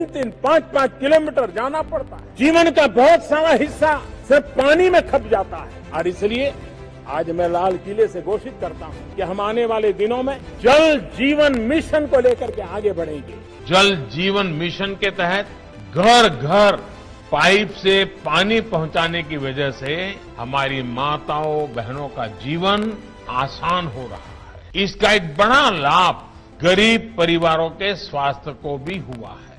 तीन पाँच पाँच किलोमीटर जाना पड़ता है जीवन का बहुत सारा हिस्सा सिर्फ पानी में खप जाता है और इसलिए आज मैं लाल किले से घोषित करता हूं कि हम आने वाले दिनों में जल जीवन मिशन को लेकर के आगे बढ़ेंगे जल जीवन मिशन के तहत घर घर पाइप से पानी पहुंचाने की वजह से हमारी माताओं बहनों का जीवन आसान हो रहा है इसका एक बड़ा लाभ गरीब परिवारों के स्वास्थ्य को भी हुआ है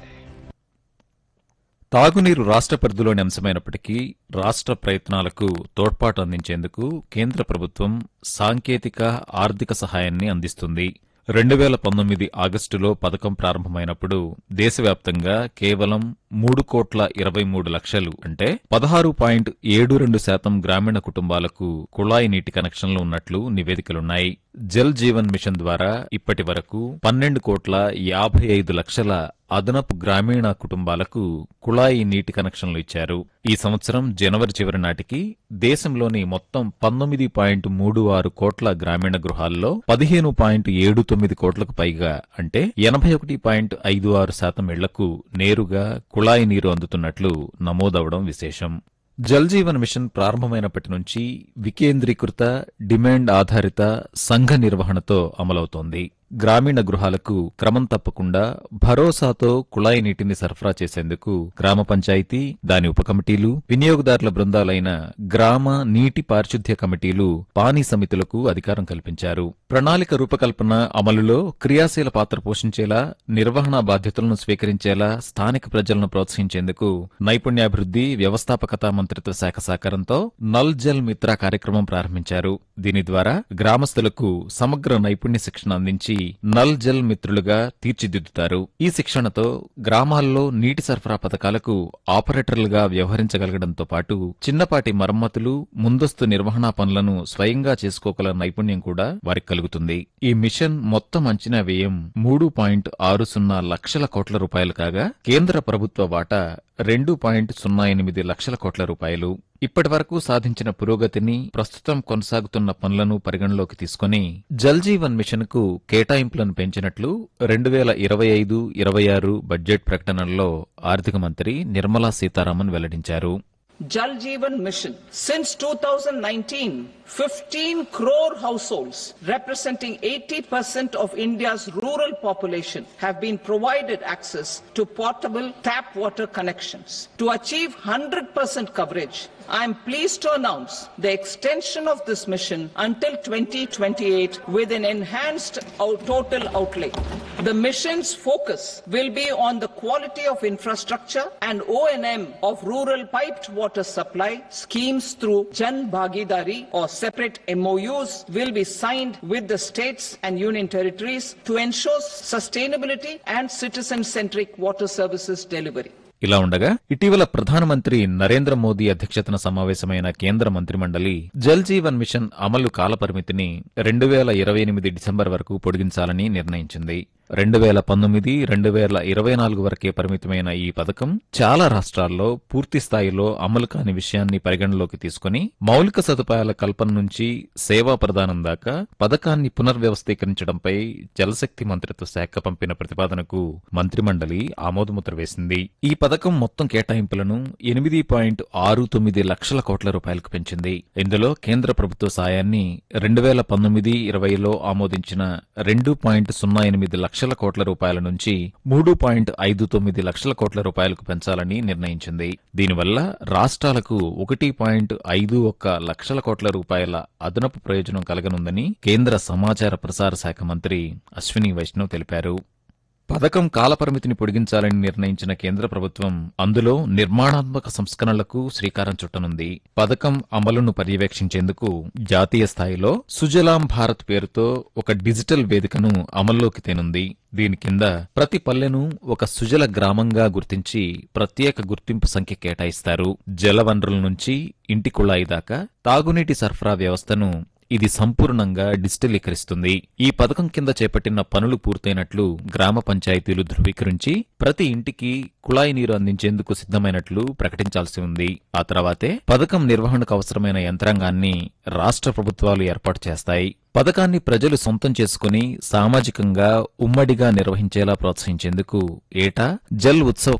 తాగునీరు రాష్ట్ర పరిధిలోని అంశమైనప్పటికీ రాష్ట్ర ప్రయత్నాలకు తోడ్పాటు అందించేందుకు కేంద్ర ప్రభుత్వం సాంకేతిక ఆర్థిక సహాయాన్ని అందిస్తుంది రెండు వేల పంతొమ్మిది ఆగస్టులో పథకం ప్రారంభమైనప్పుడు దేశవ్యాప్తంగా కేవలం మూడు కోట్ల ఇరవై మూడు లక్షలు అంటే పదహారు పాయింట్ ఏడు రెండు శాతం గ్రామీణ కుటుంబాలకు కుళాయి నీటి కనెక్షన్లు ఉన్నట్లు నివేదికలున్నాయి జల్ జీవన్ మిషన్ ద్వారా ఇప్పటి వరకు పన్నెండు కోట్ల యాభై ఐదు లక్షల అదనపు గ్రామీణ కుటుంబాలకు కుళాయి నీటి కనెక్షన్లు ఇచ్చారు ఈ సంవత్సరం జనవరి చివరి నాటికి దేశంలోని మొత్తం పంతొమ్మిది పాయింట్ మూడు ఆరు కోట్ల గ్రామీణ గృహాల్లో పదిహేను పాయింట్ ఏడు తొమ్మిది కోట్లకు పైగా అంటే ఎనభై ఒకటి పాయింట్ ఐదు ఆరు శాతం ఇళ్లకు నేరుగా కుళాయి నీరు అందుతున్నట్లు నమోదవడం విశేషం జల్ జీవన్ మిషన్ ప్రారంభమైనప్పటి నుంచి వికేంద్రీకృత డిమాండ్ ఆధారిత సంఘ నిర్వహణతో అమలవుతోంది గ్రామీణ గృహాలకు క్రమం తప్పకుండా భరోసాతో కుళాయి నీటిని సరఫరా చేసేందుకు గ్రామ పంచాయతీ దాని ఉప కమిటీలు వినియోగదారుల బృందాలైన గ్రామ నీటి పారిశుద్ధ్య కమిటీలు పానీ సమితులకు అధికారం కల్పించారు ప్రణాళిక రూపకల్పన అమలులో క్రియాశీల పాత్ర పోషించేలా నిర్వహణ బాధ్యతలను స్వీకరించేలా స్థానిక ప్రజలను ప్రోత్సహించేందుకు నైపుణ్యాభివృద్ధి వ్యవస్థాపకత మంత్రిత్వ శాఖ సహకారంతో నల్ జల్ మిత్ర కార్యక్రమం ప్రారంభించారు దీని ద్వారా గ్రామస్తులకు సమగ్ర నైపుణ్య శిక్షణ అందించి నల్ జల్ మిత్రులుగా తీర్చిదిద్దుతారు ఈ శిక్షణతో గ్రామాల్లో నీటి సరఫరా పథకాలకు ఆపరేటర్లుగా వ్యవహరించగలగడంతో పాటు చిన్నపాటి మరమ్మతులు ముందస్తు నిర్వహణా పనులను స్వయంగా చేసుకోగల నైపుణ్యం కూడా వారికి కలుగుతుంది ఈ మిషన్ మొత్తం అంచనా వ్యయం మూడు పాయింట్ ఆరు సున్నా లక్షల కోట్ల రూపాయలు కాగా కేంద్ర ప్రభుత్వ వాటా రెండు పాయింట్ సున్నా ఎనిమిది లక్షల కోట్ల రూపాయలు ఇప్పటి వరకు సాధించిన పురోగతిని ప్రస్తుతం కొనసాగుతున్న పనులను పరిగణలోకి తీసుకుని జల్ జీవన్ మిషన్ కు కేటాయింపులను పెంచినట్లు రెండు వేల ఇరవై ఐదు ఇరవై ఆరు బడ్జెట్ ప్రకటనలో ఆర్థిక మంత్రి నిర్మలా సీతారామన్ వెల్లడించారు Jal Jeevan Mission. Since 2019, 15 crore households representing 80% of India's rural population have been provided access to portable tap water connections. To achieve 100% coverage, I am pleased to announce the extension of this mission until 2028 with an enhanced out- total outlay. The mission's focus will be on the quality of infrastructure and O&M of rural piped water supply schemes through Jan Bhagidari or separate MOUs will be signed with the states and union territories to ensure sustainability and citizen-centric water services delivery. ఇలా ఉండగా ఇటీవల ప్రధానమంత్రి నరేంద్ర మోదీ అధ్యక్షతన సమావేశమైన కేంద్ర మంత్రిమండలి Jal Jeevan machine అమలు కాలపరిమితిని రెండు వేల ఇరవై ఎనిమిది డిసెంబర్ వరకు పొడిగించాలని నిర్ణయించింది రెండు వేల పంతొమ్మిది రెండు వేల ఇరవై నాలుగు వరకే పరిమితమైన ఈ పథకం చాలా రాష్ట్రాల్లో పూర్తి స్థాయిలో అమలు కాని విషయాన్ని పరిగణలోకి తీసుకుని మౌలిక సదుపాయాల కల్పన నుంచి సేవా ప్రదానం దాకా పథకాన్ని పునర్వ్యవస్థీకరించడంపై జలశక్తి మంత్రిత్వ శాఖ పంపిన ప్రతిపాదనకు మంత్రిమండలి ఆమోదముద్ర వేసింది ఈ పథకం మొత్తం కేటాయింపులను ఎనిమిది పాయింట్ ఆరు తొమ్మిది లక్షల కోట్ల రూపాయలకు పెంచింది ఇందులో కేంద్ర ప్రభుత్వ సాయాన్ని రెండు వేల పంతొమ్మిది ఇరవైలో ఆమోదించిన రెండు పాయింట్ సున్నా ఎనిమిది లక్షల కోట్ల రూపాయల నుంచి మూడు పాయింట్ ఐదు తొమ్మిది లక్షల కోట్ల రూపాయలకు పెంచాలని నిర్ణయించింది దీనివల్ల రాష్ట్రాలకు ఒకటి పాయింట్ ఐదు ఒక్క లక్షల కోట్ల రూపాయల అదనపు ప్రయోజనం కలగనుందని కేంద్ర సమాచార ప్రసార శాఖ మంత్రి అశ్విని వైష్ణవ్ తెలిపారు పథకం కాలపరిమితిని పొడిగించాలని నిర్ణయించిన కేంద్ర ప్రభుత్వం అందులో నిర్మాణాత్మక సంస్కరణలకు శ్రీకారం చుట్టనుంది పథకం అమలును పర్యవేక్షించేందుకు జాతీయ స్థాయిలో సుజలాం భారత్ పేరుతో ఒక డిజిటల్ వేదికను అమల్లోకి తేనుంది దీని కింద ప్రతి పల్లెను ఒక సుజల గ్రామంగా గుర్తించి ప్రత్యేక గుర్తింపు సంఖ్య కేటాయిస్తారు జల వనరుల నుంచి ఇంటి కుళాయి దాకా తాగునీటి సరఫరా వ్యవస్థను ఇది సంపూర్ణంగా డిజిటలీకరిస్తుంది ఈ పథకం కింద చేపట్టిన పనులు పూర్తయినట్లు గ్రామ పంచాయతీలు ధృవీకరించి ప్రతి ఇంటికి కుళాయి నీరు అందించేందుకు సిద్ధమైనట్లు ప్రకటించాల్సి ఉంది ఆ తర్వాతే పథకం నిర్వహణకు అవసరమైన యంత్రాంగాన్ని రాష్ట్ర ప్రభుత్వాలు ఏర్పాటు చేస్తాయి పథకాన్ని ప్రజలు సొంతం చేసుకుని సామాజికంగా ఉమ్మడిగా నిర్వహించేలా ప్రోత్సహించేందుకు ఏటా జల్ ఉత్సవ్